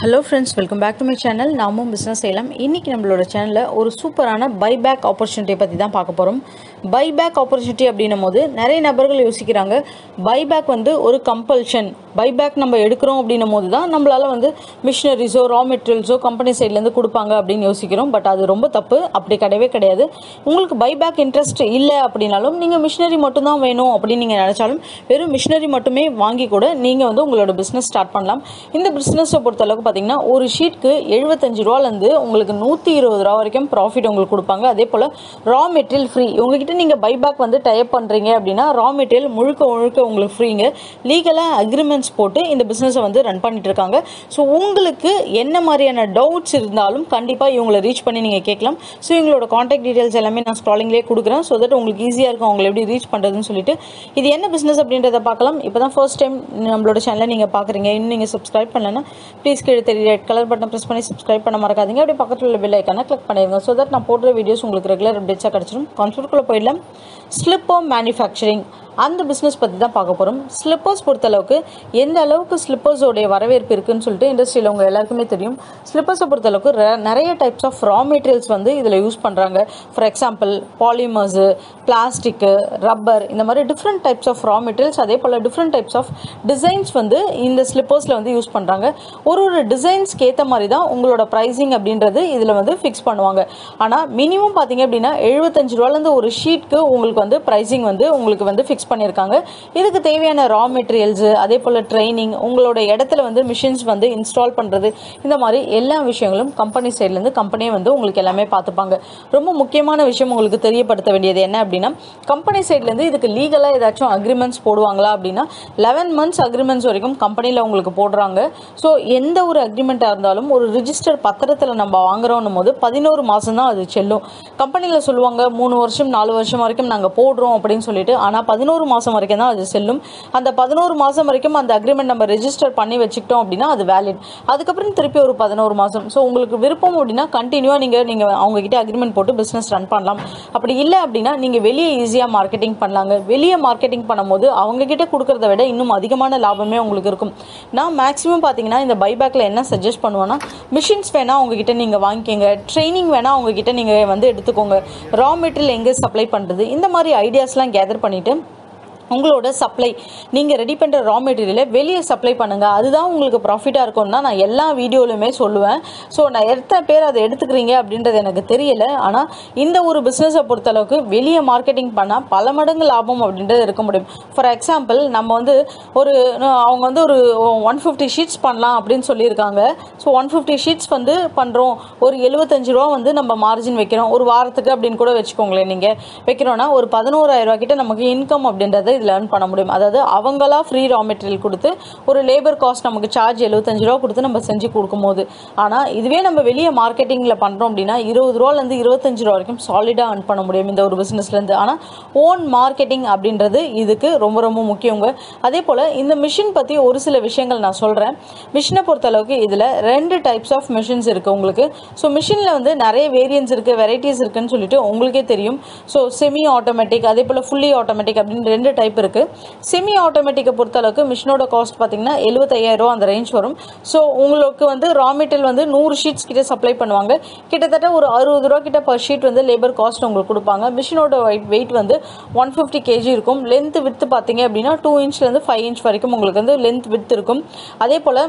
hello friends welcome back to my channel நாமும் business செய்யலாம் இன்றைக்கி நம்மளோட சேனலில் ஒரு சூப்பரான பைபேக் ஆப்பர்ச்சுனிட்டியை பற்றி தான் பார்க்க போகிறோம் பைபேக் ஆப்பர்ச்சுனிட்டி அப்படின்னும் போது நிறைய நபர்கள் யோசிக்கிறாங்க பைபேக் வந்து ஒரு கம்பல்ஷன் பைபேக் நம்ம எடுக்கிறோம் அப்படின்னும் போது தான் நம்மளால் வந்து மிஷினரிஸோ ரா மெட்டீரியல்ஸோ கம்பெனி சைட்லேருந்து கொடுப்பாங்க அப்படின்னு யோசிக்கிறோம் பட் அது ரொம்ப தப்பு அப்படி கிடையவே கிடையாது உங்களுக்கு பைபேக் இன்ட்ரெஸ்ட் இல்லை அப்படின்னாலும் நீங்கள் மிஷினரி மட்டும்தான் வேணும் அப்படின்னு நீங்கள் நினச்சாலும் வெறும் மிஷினரி மட்டுமே வாங்கி கூட நீங்கள் வந்து உங்களோட பிஸ்னஸ் ஸ்டார்ட் பண்ணலாம் இந்த பிஸ்னஸை பொறுத்தளவுக்கு பார்த்தீங்கன்னா ஒரு ஷீட்க்கு எழுபத்தஞ்சு ரூபாலேருந்து உங்களுக்கு நூற்றி இருபது ரூபா வரைக்கும் ப்ராஃபிட் உங்களுக்கு கொடுப்பாங்க அதே போல் ரா மெட்டீரியல் ஃப்ரீ உங்ககிட்ட நீங்கள் பைபேக் வந்து டைப் பண்ணுறீங்க அப்படின்னா ரா மெட்டீரியல் முழுக்க முழுக்க உங்களுக்கு ஃப்ரீங்க லீகலாக அக்ரிமெண்ட்ஸ் போட்டு இந்த பிஸ்னஸை வந்து ரன் பண்ணிட்டு இருக்காங்க ஸோ உங்களுக்கு என்ன மாதிரியான டவுட்ஸ் இருந்தாலும் கண்டிப்பாக இவங்களை ரீச் பண்ணி நீங்கள் கேட்கலாம் ஸோ எங்களோட காண்டாக்ட் டீடைல்ஸ் எல்லாமே நான் ஸ்க்ராலிங்லேயே கொடுக்குறேன் ஸோ தட் உங்களுக்கு ஈஸியாக இருக்கும் அவங்களை எப்படி ரீச் பண்ணுறதுன்னு சொல்லிட்டு இது என்ன பிஸ்னஸ் அப்படின்றத பார்க்கலாம் இப்போ தான் ஃபர்ஸ்ட் டைம் நம்மளோட சேனலை நீங்கள் பார்க்குறீங்க இன்னும் நீங்கள் சப்ஸ்கிரைப் பண்ணலன்னா ப்ளீஸ் கீழே தெரிய ரெட் கலர் பட்டன் ப்ரெஸ் பண்ணி சப்ஸ்கிரைப் பண்ண மறக்காதீங்க அப்படியே பக்கத்தில் உள்ள பெல் ஐக்கான கிளிக் பண்ணிடுங்க ஸோ தட் நான் போடுற வீடியோஸ் உங்களுக்கு ரெகுலர் அப்டேட்ஸாக கிடச்சிடும் கான்செப்ட்குள்ளே போயிடலாம் ஸ்லிப்பர் மேனுஃபேக்சரிங் அந்த பிஸ்னஸ் பற்றி தான் பார்க்க போகிறோம் ஸ்லிப்பர்ஸ் பொறுத்தளவுக்கு எந்த அளவுக்கு ஸ்லிப்பர்ஸோடைய வரவேற்பு இருக்குன்னு சொல்லிட்டு இண்டஸ்ட்ரியில் உங்கள் எல்லாருக்குமே தெரியும் ஸ்லிப்பர்ஸை பொறுத்தளவுக்கு ர- நிறைய டைப்ஸ் ஆஃப் ரா மெட்டீரியல்ஸ் வந்து இதில் யூஸ் பண்ணுறாங்க ஃபார் எக்ஸாம்பிள் பாலிமர்ஸு பிளாஸ்டிக்கு ரப்பர் இந்த மாதிரி different types of raw materials அதே போல் டிஃப்ரெண்ட் டைப்ஸ் ஆஃப் டிசைன்ஸ் வந்து இந்த ஸ்லிப்பர்ஸில் வந்து யூஸ் பண்ணுறாங்க ஒரு ஒரு டிசைன்ஸ்க்கு ஏற்ற மாதிரி தான் உங்களோட ப்ரைஸிங் அப்படின்றது இதில் வந்து ஃபிக்ஸ் பண்ணுவாங்க ஆனால் மினிமம் பார்த்தீங்க அப்படின்னா எழுபத்தஞ்சு ரூபாலேருந்து ஒரு ஷீட்க்கு உங்களுக்கு வந்து ப்ரைஸிங் வந்து உங்களுக்கு வந்து ஃபிக்ஸ் பண்ணியிருக்காங்க இதுக்கு தேவையான ரா மெட்டீரியல்ஸு அதே போல் ட்ரைனிங் உங்களோட இடத்துல வந்து மிஷின்ஸ் வந்து இன்ஸ்டால் பண்ணுறது இந்த மாதிரி எல்லா விஷயங்களும் கம்பெனி சைட்லேருந்து கம்பெனியே வந்து உங்களுக்கு எல்லாமே பார்த்துப்பாங்க ரொம்ப முக்கியமான விஷயம் உங்களுக்கு தெரியப்படுத்த வேண்டியது என்ன அப்படின்னா கம்பெனி சைட்லேருந்து இதுக்கு லீகலாக ஏதாச்சும் அக்ரிமெண்ட்ஸ் போடுவாங்களா அப்படின்னா லெவன் மந்த்ஸ் அக்ரிமெண்ட்ஸ் வரைக்கும் கம்பெனியில் உங்களுக்கு போடுறாங்க ஸோ எந்த ஒரு அக்ரிமெண்ட்டாக இருந்தாலும் ஒரு ரிஜிஸ்டர் பத்திரத்தில் நம்ம வாங்குறோன்னும் போது பதினோரு மாதம் தான் அது செல்லும் கம்பெனியில் சொல்லுவாங்க மூணு வருஷம் நாலு வருஷம் வரைக்கும் நாங்கள் போடுறோம் அப்படின்னு சொல்லிட்டு ஆனால் பதினோரு மாதம் வரைக்கும் தான் அது செல்லும் அந்த பதினோரு மாதம் வரைக்கும் அந்த அக்ரிமெண்ட் நம்ம ரெஜிஸ்டர் பண்ணி வச்சுக்கிட்டோம் அப்படின்னா அது வேலிட் அதுக்கப்புறம் திருப்பி ஒரு பதினோரு மாதம் ஸோ உங்களுக்கு விருப்பம் அப்படின்னா கண்டினியூவாக நீங்கள் நீங்கள் அவங்ககிட்ட அக்ரிமெண்ட் போட்டு பிஸ்னஸ் ரன் பண்ணலாம் அப்படி இல்லை அப்படின்னா நீங்கள் வெளியே ஈஸியாக மார்க்கெட்டிங் பண்ணலாங்க வெளியே மார்க்கெட்டிங் பண்ணும்போது அவங்க கிட்ட கொடுக்கறத விட இன்னும் அதிகமான லாபமே உங்களுக்கு இருக்கும் நான் மேக்ஸிமம் பார்த்தீங்கன்னா இந்த பைபேக்கில் என்ன சஜஸ்ட் பண்ணுவேன்னா மிஷின்ஸ் வேணால் உங்ககிட்ட நீங்கள் வாங்கிக்கோங்க ட்ரைனிங் வேணால் உங்ககிட்ட நீங்கள் வந்து எடுத்துக்கோங்க ரா மெட்டீரியல் எங்கே சப்ளை பண்ணுறது இந்த மாதிரி ஐடியாஸ்லாம் கேதர் பண்ணிவிட்டு உங்களோட சப்ளை நீங்கள் ரெடி பண்ணுற ரா மெட்டீரியலை வெளியே சப்ளை பண்ணுங்கள் அதுதான் உங்களுக்கு ப்ராஃபிட்டாக இருக்கும்னு தான் நான் எல்லா வீடியோலையுமே சொல்லுவேன் ஸோ நான் எத்தனை பேர் அதை எடுத்துக்கிறீங்க அப்படின்றது எனக்கு தெரியல ஆனால் இந்த ஒரு பிஸ்னஸை பொறுத்தளவுக்கு வெளியே மார்க்கெட்டிங் பண்ணால் பல மடங்கு லாபம் அப்படின்றது இருக்க முடியும் ஃபார் எக்ஸாம்பிள் நம்ம வந்து ஒரு அவங்க வந்து ஒரு ஒன் ஃபிஃப்டி ஷீட்ஸ் பண்ணலாம் அப்படின்னு சொல்லியிருக்காங்க ஸோ ஒன் ஃபிஃப்டி ஷீட்ஸ் வந்து பண்ணுறோம் ஒரு எழுபத்தஞ்சு ரூபா வந்து நம்ம மார்ஜின் வைக்கிறோம் ஒரு வாரத்துக்கு அப்படின்னு கூட வச்சுக்கோங்களேன் நீங்கள் வைக்கிறோன்னா ஒரு பதினோராயிரம் ரூபா கிட்ட நமக்கு இன்கம் அப்படின்றத இதில் earn பண்ண முடியும் அதாவது அவங்களா ஃப்ரீ ரா மெட்டீரியல் கொடுத்து ஒரு லேபர் காஸ்ட் நமக்கு சார்ஜ் எழுபத்தஞ்சு ரூபா கொடுத்து நம்ம செஞ்சு கொடுக்கும்போது ஆனால் இதுவே நம்ம வெளியே மார்க்கெட்டிங்கில் பண்ணுறோம் அப்படின்னா இருபது ரூபாலேருந்து இருபத்தஞ்சு ரூபா வரைக்கும் சாலிடாக earn பண்ண முடியும் இந்த ஒரு பிஸ்னஸ்லேருந்து ஆனால் ஓன் மார்க்கெட்டிங் அப்படின்றது இதுக்கு ரொம்ப ரொம்ப முக்கியங்க அதே போல் இந்த மிஷின் பற்றி ஒரு சில விஷயங்கள் நான் சொல்கிறேன் மிஷினை பொறுத்தளவுக்கு இதில் ரெண்டு டைப்ஸ் ஆஃப் மிஷின்ஸ் இருக்குது உங்களுக்கு ஸோ மிஷினில் வந்து நிறைய வேரியன்ஸ் இருக்குது வெரைட்டிஸ் இருக்குன்னு சொல்லிட்டு உங்களுக்கே தெரியும் ஸோ செமி ஆட்டோமேட்டிக் அதே போல் ஃபுல்லி ஆட்டோமேட்டிக் அப்படின்னு ரெண்டு டைப் இருக்குது செமி ஆட்டோமேட்டிக்கை பொறுத்தளவுக்கு மிஷினோட காஸ்ட் பார்த்தீங்கன்னா எழுபத்தையாயிரம் ரூபா அந்த ரேஞ்ச் வரும் ஸோ உங்களுக்கு வந்து ரா மெட்டீரியல் வந்து நூறு ஷீட்ஸ் கிட்ட சப்ளை பண்ணுவாங்க கிட்டத்தட்ட ஒரு அறுபது ரூபா கிட்ட பர் ஷீட் வந்து லேபர் காஸ்ட் உங்களுக்கு கொடுப்பாங்க மிஷினோட வெயிட் வெயிட் வந்து ஒன் ஃபிஃப்டி கேஜி இருக்கும் லென்த் வித்து பார்த்தீங்க அப்படின்னா டூ இன்ச்லேருந்து ஃபைவ் இன்ச் வரைக்கும் உங்களுக்கு வந்து லென்த் வித் இருக்கும் அதே போல்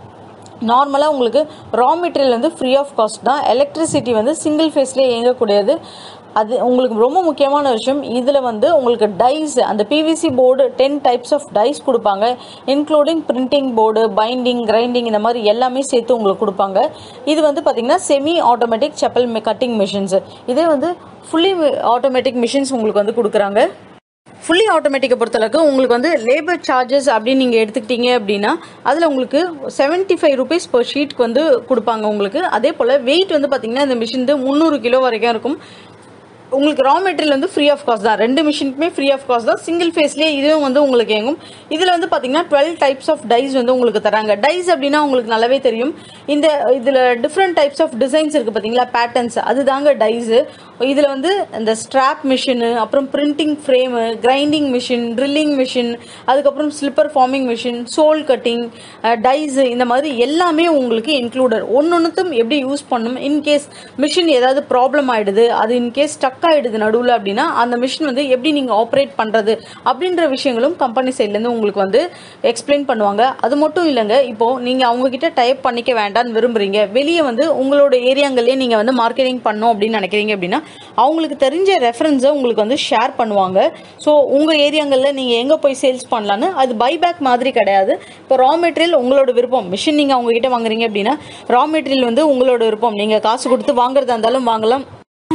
நார்மலாக உங்களுக்கு ரா மெட்டீரியல் வந்து ஃப்ரீ ஆஃப் காஸ்ட் தான் எலக்ட்ரிசிட்டி வந்து சிங்கிள் ஃபேஸ்லேயே இயங்கக்கூடியது அது உங்களுக்கு ரொம்ப முக்கியமான விஷயம் இதில் வந்து உங்களுக்கு டைஸ் அந்த PVC board ten types of dies கொடுப்பாங்க including printing board binding grinding இந்த மாதிரி எல்லாமே சேர்த்து உங்களுக்கு கொடுப்பாங்க இது வந்து பார்த்திங்கன்னா semi automatic chappal cutting machines இதே வந்து ஃபுல்லி ஆட்டோமேட்டிக் மிஷின்ஸ் உங்களுக்கு வந்து கொடுக்குறாங்க ஃபுல்லி ஆட்டோமேட்டிக்கை பொறுத்தளவுக்கு உங்களுக்கு வந்து லேபர் சார்ஜஸ் அப்படின்னு நீங்கள் எடுத்துக்கிட்டீங்க அப்படின்னா அதில் உங்களுக்கு செவன்ட்டி ஃபைவ் ருபீஸ் per ஷீட்க்கு வந்து கொடுப்பாங்க உங்களுக்கு அதே போல் வெயிட் வந்து பார்த்தீங்கன்னா இந்த மிஷின் வந்து முந்நூறு கிலோ வரைக்கும் இருக்கும் உங்களுக்கு ரா மெட்டீரியல் வந்து ஃப்ரீ ஆஃப் காஸ்ட் தான் ரெண்டு மிஷினுக்குமே ஃப்ரீ ஆஃப் காஸ்ட் தான் சிங்கிள் ஃபேஸ்லேயே இதுவும் வந்து உங்களுக்கு இயங்கும் இதில் வந்து பார்த்தீங்கன்னா டுவெல் டைப்ஸ் ஆஃப் டைஸ் வந்து உங்களுக்கு தராங்க டைஸ் அப்படின்னா உங்களுக்கு நல்லாவே தெரியும் இந்த இதில் டிஃப்ரெண்ட் டைப்ஸ் ஆஃப் டிசைன்ஸ் இருக்குது பார்த்தீங்களா பேட்டர்ன்ஸ் அதுதாங்க டைஸு இதில் வந்து இந்த ஸ்ட்ராப் மிஷினு அப்புறம் printing frame grinding machine drilling machine அதுக்கப்புறம் slipper forming machine sole cutting dies இந்த மாதிரி எல்லாமே உங்களுக்கு இன்க்ளூடட் ஒன்னொன்றுத்தும் எப்படி யூஸ் பண்ணும் இன்கேஸ் மிஷின் ஏதாவது ப்ராப்ளம் ஆயிடுது அது இன்கேஸ் ஸ்டக் ஆயிடுது நடுவில் அப்படின்னா அந்த மிஷின் வந்து எப்படி நீங்கள் ஆப்ரேட் பண்ணுறது அப்படின்ற விஷயங்களும் கம்பெனி சைட்லேருந்து உங்களுக்கு வந்து எக்ஸ்பிளைன் பண்ணுவாங்க அது மட்டும் இல்லைங்க இப்போ நீங்கள் அவங்கக்கிட்ட டைப் பண்ணிக்க வேண்டாம்னு விரும்புறீங்க வெளியே வந்து உங்களோட ஏரியாங்களே நீங்கள் வந்து மார்க்கெட்டிங் பண்ணோம் அப்படின்னு நினைக்கிறீங்க அப்படின்னா அவங்களுக்கு தெரிஞ்ச ரெஃபரன்ஸை உங்களுக்கு வந்து ஷேர் பண்ணுவாங்க ஸோ உங்கள் ஏரியாங்களில் நீங்கள் எங்கே போய் சேல்ஸ் பண்ணலான்னு அது பைபேக் மாதிரி கிடையாது இப்போ ரா மெட்டீரியல் உங்களோட விருப்பம் மிஷின் நீங்கள் அவங்ககிட்ட வாங்குறீங்க அப்படின்னா ரா மெட்டீரியல் வந்து உங்களோட விருப்பம் நீங்கள் காசு கொடுத்து வாங்குறதா இருந்தாலும் வாங்கலாம்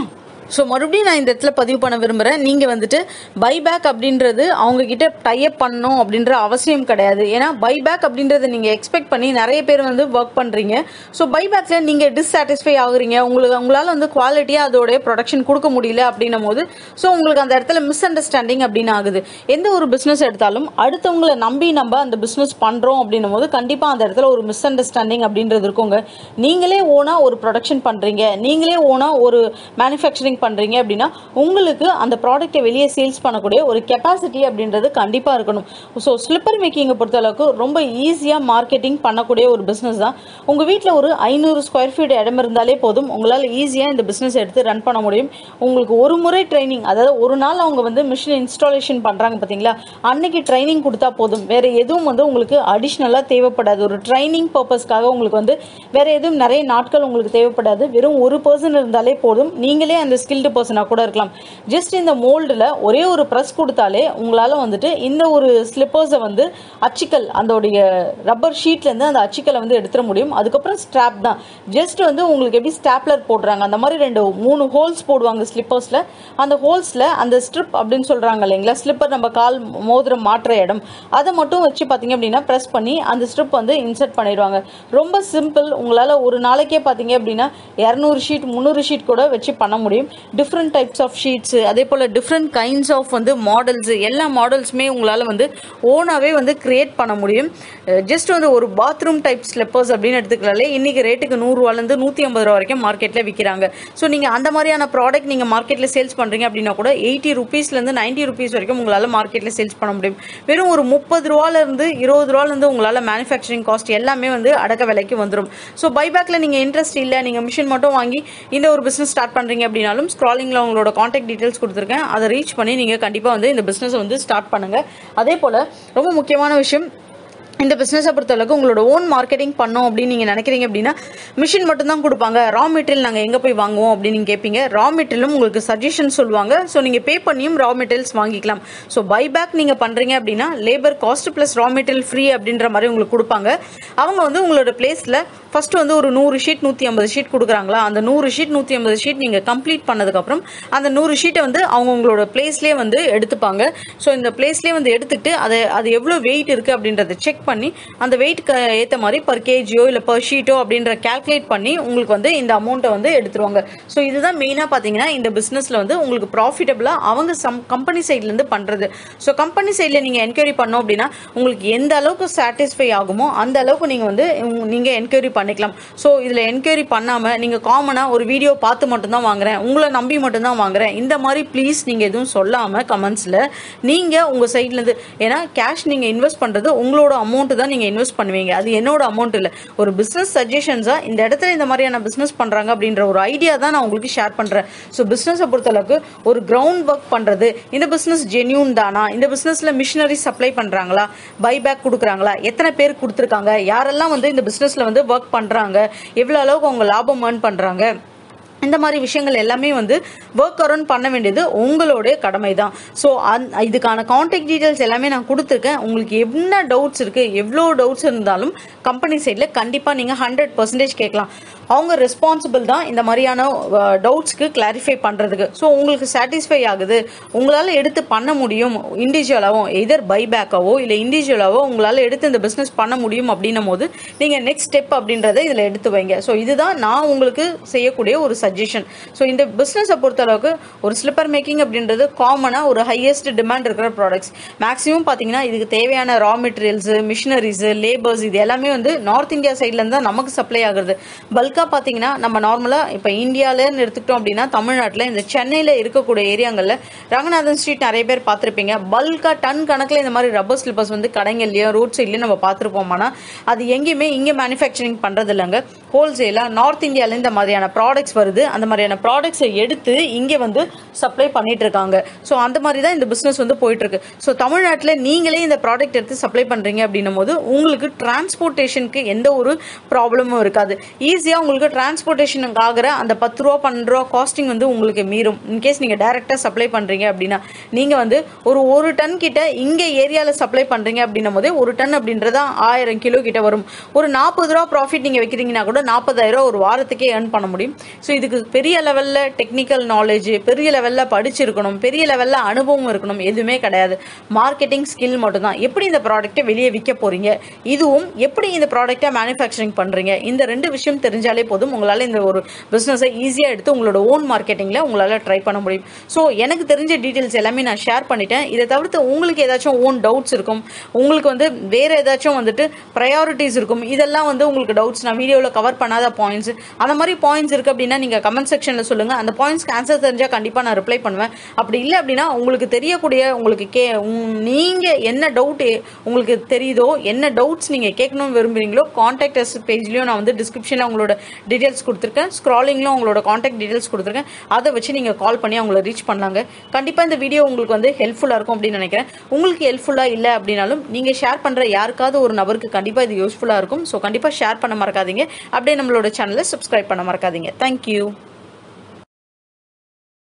ஸோ மறுபடியும் நான் இந்த இடத்துல பதிவு பண்ண விரும்புகிறேன் நீங்கள் வந்துட்டு பைபேக் அப்படின்றது அவங்க கிட்ட டைப் பண்ணணும் அப்படின்ற அவசியம் கிடையாது ஏன்னா பைபேக் அப்படின்றத நீங்கள் எக்ஸ்பெக்ட் பண்ணி நிறைய பேர் வந்து ஒர்க் பண்ணுறீங்க ஸோ பைபேக்கில் நீங்கள் டிஸ்சாட்டிஸ்ஃபை ஆகுறீங்க உங்களுக்கு உங்களால் வந்து குவாலிட்டியாக அதோடைய ப்ரொடக்ஷன் கொடுக்க முடியல அப்படின்னும் போது ஸோ உங்களுக்கு அந்த இடத்துல மிஸ் அண்டர்ஸ்டாண்டிங் அப்படின்னு ஆகுது எந்த ஒரு பிஸ்னஸ் எடுத்தாலும் அடுத்தவங்களை நம்பி நம்ம அந்த பிஸ்னஸ் பண்ணுறோம் அப்படின்னும் போது கண்டிப்பாக அந்த இடத்துல ஒரு மிஸ் அண்டர்ஸ்டாண்டிங் அப்படின்றது இருக்குங்க நீங்களே ஓனாக ஒரு ப்ரொடக்ஷன் பண்ணுறீங்க நீங்களே ஓனாக ஒரு மேனுஃபேக்சரிங் பண்ணுறீங்க அப்படின்னா உங்களுக்கு அந்த ப்ராடக்ட்டை வெளியே சேல்ஸ் பண்ணக்கூடிய ஒரு கெப்பாசிட்டி அப்படின்றது கண்டிப்பாக இருக்கணும் ஸோ ஸ்லிப்பர் மேக்கிங்கை பொறுத்தளவுக்கு ரொம்ப ஈஸியாக மார்க்கெட்டிங் பண்ணக்கூடிய ஒரு பிஸ்னஸ் தான் உங்கள் வீட்டில் ஒரு ஐநூறு ஸ்கொயர் ஃபீட் இடம் இருந்தாலே போதும் உங்களால் ஈஸியாக இந்த பிஸ்னஸ் எடுத்து ரன் பண்ண முடியும் உங்களுக்கு ஒரு முறை ட்ரைனிங் அதாவது ஒரு நாள் அவங்க வந்து மிஷின் இன்ஸ்டாலேஷன் பண்ணுறாங்க பார்த்தீங்களா அன்னைக்கு ட்ரைனிங் கொடுத்தா போதும் வேறு எதுவும் வந்து உங்களுக்கு அடிஷ்னலாக தேவைப்படாது ஒரு ட்ரைனிங் பர்பஸ்க்காக உங்களுக்கு வந்து வேறு எதுவும் நிறைய நாட்கள் உங்களுக்கு தேவைப்படாது வெறும் ஒரு பர்சன் இருந்தாலே போதும் நீங்களே அந்த ஸ்கில்டு பர்சனாக கூட இருக்கலாம் ஜஸ்ட் இந்த மோல்டில் ஒரே ஒரு ப்ரெஸ் கொடுத்தாலே உங்களால் வந்துட்டு இந்த ஒரு ஸ்லிப்பர்ஸை வந்து அச்சிக்கல் அதோடைய ரப்பர் ஷீட்லேருந்து அந்த அச்சிக்கலை வந்து எடுத்துட முடியும் அதுக்கப்புறம் ஸ்ட்ராப் தான் ஜஸ்ட் வந்து உங்களுக்கு எப்படி ஸ்டாப்லர் போடுறாங்க அந்த மாதிரி ரெண்டு மூணு ஹோல்ஸ் போடுவாங்க ஸ்லிப்பர்ஸில் அந்த ஹோல்ஸில் அந்த ஸ்ட்ரிப் அப்படின்னு சொல்கிறாங்க இல்லைங்களா ஸ்லிப்பர் நம்ம கால் மோதிரம் மாற்ற இடம் அதை மட்டும் வச்சு பார்த்தீங்க அப்படின்னா ப்ரெஸ் பண்ணி அந்த ஸ்ட்ரிப் வந்து இன்சர்ட் பண்ணிடுவாங்க ரொம்ப சிம்பிள் உங்களால் ஒரு நாளைக்கே பார்த்தீங்க அப்படின்னா இரநூறு ஷீட் முந்நூறு ஷீட் கூட வச்சு பண்ண முடியும் டிஃப்ரெண்ட் டைப்ஸ் ஆஃப் ஷீட்ஸு அதே போல் டிஃப்ரெண்ட் கைண்ட்ஸ் ஆஃப் வந்து மாடல்ஸ் எல்லா மாடல்ஸுமே உங்களால் வந்து ஓனாகவே வந்து கிரியேட் பண்ண முடியும் ஜஸ்ட் வந்து ஒரு பாத்ரூம் டைப் ஸ்லிப்பர்ஸ் அப்படின்னு எடுத்துக்கலாலே இன்றைக்கி ரேட்டுக்கு நூறுரூவாலேருந்து நூற்றி ஐம்பது ரூபா வரைக்கும் மார்க்கெட்டில் விற்கிறாங்க ஸோ நீங்கள் அந்த மாதிரியான ப்ராடக்ட் நீங்கள் மார்க்கெட்டில் சேல்ஸ் பண்ணுறீங்க அப்படின்னா கூட எயிட்டி ருபீஸ்லேருந்து நைன்ட்டி ருபீஸ் வரைக்கும் உங்களால் மார்க்கெட்டில் சேல்ஸ் பண்ண முடியும் வெறும் ஒரு முப்பது ரூபாலேருந்து இருபது ரூபாலேருந்து உங்களால் மேனுஃபேக்சரிங் காஸ்ட் எல்லாமே வந்து அடக்க விலைக்கு வந்துடும் ஸோ பைபேக்கில் நீங்கள் இன்ட்ரெஸ்ட் இல்லை நீங்கள் மிஷின் மட்டும் வாங்கி இந்த ஒரு பிஸ்னஸ் ஸ்டார்ட் பண்ணுறீங்க அப்படின்னாலும் ஸ்க்ராலிங்கில் உங்களோட காண்டாக்ட் டீட்டெயில்ஸ் கொடுத்துருக்கேன் அதை ரீச் பண்ணி நீங்கள் கண்டிப்பாக வந்து இந்த பிஸ்னஸை வந்து ஸ்டார்ட் பண்ணுங்கள் அதே போல் ரொம்ப முக்கியமான விஷயம் இந்த பிஸ்னஸை பொறுத்தளவுக்கு உங்களோட ஓன் மார்க்கெட்டிங் பண்ணோம் அப்படின்னு நீங்கள் நினைக்கிறீங்க அப்படின்னா மிஷின் மட்டும்தான் கொடுப்பாங்க ரா மெட்டீரியல் நாங்கள் எங்கே போய் வாங்குவோம் அப்படின்னு நீங்கள் கேட்பீங்க ரா மெட்டீரியலும் உங்களுக்கு சஜஷன் சொல்லுவாங்க ஸோ நீங்கள் பே பண்ணியும் ரா மெட்டீரியல்ஸ் வாங்கிக்கலாம் ஸோ பைபேக் நீங்கள் பண்ணுறீங்க அப்படின்னா labour cost plus raw material free அப்படின்ற மாதிரி உங்களுக்கு கொடுப்பாங்க அவங்க வந்து உங்களோட பிளேஸில் ஃபர்ஸ்ட் வந்து ஒரு நூறு ஷீட் நூற்றி ஐம்பது ஷீட் கொடுக்குறாங்களா அந்த நூறு ஷீட் நூற்றி ஐம்பது ஷீட் நீங்கள் கம்ப்ளீட் பண்ணதுக்கப்புறம் அந்த நூறு ஷீட்டை வந்து அவங்க உங்களோட பிளேஸ்லேயே வந்து எடுத்துப்பாங்க ஸோ இந்த பிளேஸ்லேயே வந்து எடுத்துட்டு அதை அது எவ்வளோ வெயிட் இருக்குது அப்படின்றத செக் பண்ணி அந்த வெயிட்க்கு ஏற்ற மாதிரி பர் கேஜியோ இல்லை பர் ஷீட்டோ அப்படின்ற கால்குலேட் பண்ணி உங்களுக்கு வந்து இந்த அமௌண்ட்டை வந்து எடுத்துருவாங்க ஸோ இதுதான் மெயினாக பார்த்தீங்கன்னா இந்த பிஸ்னஸில் வந்து உங்களுக்கு ப்ராஃபிட்டபுளாக அவங்க சம் கம்பெனி சைட்லேருந்து பண்ணுறது ஸோ கம்பெனி சைடில் நீங்கள் என்கொயரி பண்ணோம் அப்படின்னா உங்களுக்கு எந்த அளவுக்கு சாட்டிஸ்ஃபை ஆகுமோ அந்த அளவுக்கு நீங்கள் வந்து நீங்கள் என்கொயரி பண்ணிக்கலாம் ஸோ இதில் என்கொயரி பண்ணாமல் நீங்கள் காமனாக ஒரு வீடியோ பார்த்து மட்டும்தான் வாங்குறேன் உங்களை நம்பி மட்டும்தான் வாங்குறேன் இந்த மாதிரி ப்ளீஸ் நீங்கள் எதுவும் சொல்லாமல் கமெண்ட்ஸில் நீங்கள் உங்கள் சைட்லேருந்து ஏன்னா கேஷ் நீங்கள் இன்வெஸ்ட் பண்ணுறது உங்களோட அமௌண்ட்டு தான் நீங்கள் இன்வெஸ்ட் பண்ணுவீங்க அது என்னோட அமௌண்ட் இல்லை ஒரு பிஸ்னஸ் சஜஷன்ஸாக இந்த இடத்துல இந்த மாதிரியான பிஸ்னஸ் பண்ணுறாங்க அப்படின்ற ஒரு ஐடியா தான் நான் உங்களுக்கு ஷேர் பண்ணுறேன் ஸோ பிஸ்னஸை பொறுத்தளவுக்கு ஒரு கிரவுண்ட் ஒர்க் பண்ணுறது இந்த பிஸ்னஸ் ஜென்யூன் தானா இந்த பிஸ்னஸில் மிஷினரி சப்ளை பண்ணுறாங்களா பைபேக் கொடுக்குறாங்களா எத்தனை பேர் கொடுத்துருக்காங்க யாரெல்லாம் வந்து இந்த பிஸ்னஸில் வந்து ஒர்க் பண்ணுறாங்க எவ்வளோ அளவுக்கு அவங்க லாபம் ஏர்ன் பண்ணுறாங்க இந்த மாதிரி விஷயங்கள் எல்லாமே வந்து ஒர்க் அரௌண்ட் பண்ண வேண்டியது உங்களுடைய கடமை தான் ஸோ அந் இதுக்கான காண்டாக்ட் டீட்டெயில்ஸ் எல்லாமே நான் கொடுத்துருக்கேன் உங்களுக்கு என்ன டவுட்ஸ் இருக்குது எவ்வளோ டவுட்ஸ் இருந்தாலும் கம்பெனி சைடில் கண்டிப்பாக நீங்கள் ஹண்ட்ரட் பர்சன்டேஜ் கேட்கலாம் அவங்க ரெஸ்பான்சிபிள் தான் இந்த மாதிரியான டவுட்ஸ்க்கு கிளாரிஃபை பண்ணுறதுக்கு ஸோ உங்களுக்கு சாட்டிஸ்ஃபை ஆகுது உங்களால் எடுத்து பண்ண முடியும் இண்டிவிஜுவலாகவும் எதர் பைபேக்காவோ இல்லை இண்டிவிஜுவலாவோ உங்களால் எடுத்து இந்த பிஸ்னஸ் பண்ண முடியும் அப்படின்னும் போது நீங்கள் நெக்ஸ்ட் ஸ்டெப் அப்படின்றத இதில் எடுத்து வைங்க ஸோ இதுதான் நான் உங்களுக்கு செய்யக்கூடிய ஒரு சஜஷன் ஸோ இந்த பிஸ்னஸை பொறுத்தளவுக்கு ஒரு ஸ்லிப்பர் மேக்கிங் அப்படின்றது காமனாக ஒரு ஹையஸ்ட் டிமாண்ட் இருக்கிற ப்ராடக்ட்ஸ் மேக்ஸிமம் பார்த்தீங்கன்னா இதுக்கு தேவையான ரா மெட்டீரியல்ஸு மிஷினரிஸு லேபர்ஸ் இது எல்லாமே வந்து நார்த் இந்தியா சைட்லேருந்து தான் நமக்கு சப்ளை ஆகுறது பல்காக பார்த்தீங்கன்னா நம்ம நார்மலாக இப்போ இந்தியாவிலேருந்து எடுத்துக்கிட்டோம் அப்படின்னா தமிழ்நாட்டில் இந்த சென்னையில் இருக்கக்கூடிய ஏரியாங்களில் ரங்கநாதன் ஸ்ட்ரீட் நிறைய பேர் பார்த்துருப்பீங்க பல்காக டன் கணக்கில் இந்த மாதிரி ரப்பர் ஸ்லிப்பர்ஸ் வந்து கடைங்கள்லையோ ரோட் சைட்லேயும் நம்ம பார்த்துருப்போமானா அது எங்கேயுமே இங்கே மேனுஃபேக்சரிங் பண்ணுறது இல்லைங்க ஹோல்சேலாக நார்த் இந்தியாவில் இந்த மாதிரியான ப்ராடக்ட்ஸ் வருது அந்த மாதிரியான ப்ராடக்ட்ஸை எடுத்து இங்கே வந்து சப்ளை பண்ணிட்டு இருக்காங்க ஸோ அந்த மாதிரி தான் இந்த பிஸ்னஸ் வந்து போயிட்டு இருக்கு ஸோ தமிழ்நாட்டில் நீங்களே இந்த ப்ராடக்ட் எடுத்து சப்ளை பண்ணுறீங்க அப்படின்னும் போது உங்களுக்கு டிரான்ஸ்போர்ட்டேஷனுக்கு எந்த ஒரு ப்ராப்ளமும் இருக்காது ஈஸியாக உங்களுக்கு டிரான்ஸ்போர்ட்டேஷனுக்கு ஆகிற அந்த பத்து ரூபா பன்னெண்டு ரூபா காஸ்டிங் வந்து உங்களுக்கு மீறும் இன்கேஸ் நீங்கள் டைரெக்டாக சப்ளை பண்ணுறீங்க அப்படின்னா நீங்கள் வந்து ஒரு ஒரு டன் கிட்ட இங்கே ஏரியாவில் சப்ளை பண்ணுறீங்க அப்படின்னும் போதே ஒரு டன் அப்படின்றதா ஆயிரம் கிலோ கிட்ட வரும் ஒரு நாற்பது ரூபா ப்ராஃபிட் நீங்கள் வைக்கிறீங்கன்னா கூட நாற்பதாயிரம் ரூபா ஒரு வாரத்துக்கே ஏர்ன் பண்ண முடியும் ஸோ இதுக்கு பெரிய லெவலில் டெக்னிக்கல் நாலேஜ் பெரிய லெவலில் படிச்சிருக்கணும் பெரிய லெவலில் அனுபவம் இருக்கணும் எதுவுமே கிடையாது மார்க்கெட்டிங் ஸ்கில் மட்டும்தான் எப்படி இந்த ப்ராடக்ட்டை வெளியே விற்க போகிறீங்க இதுவும் எப்படி இந்த ப்ராடக்ட்டை மேனுஃபேக்சரிங் பண்ணுறீங்க இந்த ரெண்டு விஷயம் தெரிஞ்சாலே போதும் உங்களால் இந்த ஒரு பிஸ்னஸை ஈஸியாக எடுத்து உங்களோட ஓன் மார்க்கெட்டிங்கில் உங்களால் ட்ரை பண்ண முடியும் ஸோ எனக்கு தெரிஞ்ச டீட்டெயில்ஸ் எல்லாமே நான் ஷேர் பண்ணிட்டேன் இதை தவிர்த்து உங்களுக்கு ஏதாச்சும் ஓன் டவுட்ஸ் இருக்கும் உங்களுக்கு வந்து வேறு ஏதாச்சும் வந்துட்டு ப்ரையாரிட்டிஸ் இருக்கும் இதெல்லாம் வந்து உங்களுக்கு டவுட்ஸ் நான் வீடியோவில் கவர் பண்ணாத பாயிண்ட்ஸ் அந்த மாதிரி பாயிண்ட்ஸ் இருக்குது அப்படின்னா நீங்கள் கமெண்ட் செக்ஷனில் சொல்லுங்கள் அந்த பாயிண்ட்ஸ்க்கு ஆன்சர் தெரிஞ்சால் கண்டிப்பாக நான் ரிப்ளை பண்ணுவேன் அப்படி இல்லை அப்படின்னா உங்களுக்கு தெரியக்கூடிய உங்களுக்கு கே நீங்கள் என்ன டவுட் உங்களுக்கு தெரியுதோ என்ன டவுட்ஸ் நீங்கள் கேட்கணும்னு விரும்புறீங்களோ காண்டாக்ட் அஸ் பேஜ்லேயும் நான் வந்து டிஸ்கிரிப்ஷனில் உங்களோட டீட்டெயில்ஸ் கொடுத்துருக்கேன் ஸ்க்ராலிங்லும் உங்களோட காண்டாக்ட் டீட்டெயில்ஸ் கொடுத்துருக்கேன் அதை வச்சு நீங்கள் கால் பண்ணி அவங்கள ரீச் பண்ணலாங்க கண்டிப்பாக இந்த வீடியோ உங்களுக்கு வந்து ஹெல்ப்ஃபுல்லாக இருக்கும் அப்படின்னு நினைக்கிறேன் உங்களுக்கு ஹெல்ப்ஃபுல்லாக இல்லை அப்படின்னாலும் நீங்கள் ஷேர் பண்ணுற யாருக்காவது ஒரு நபருக்கு கண்டிப்பாக இது யூஸ்ஃபுல்லாக இருக்கும் ஸோ கண்டிப்பாக ஷேர் பண்ண மறக்காதீங்க அப்படியே நம்மளோட சேனலை சப்ஸ்கிரைப் பண்ண மறக்காதீங்க தேங்க்யூ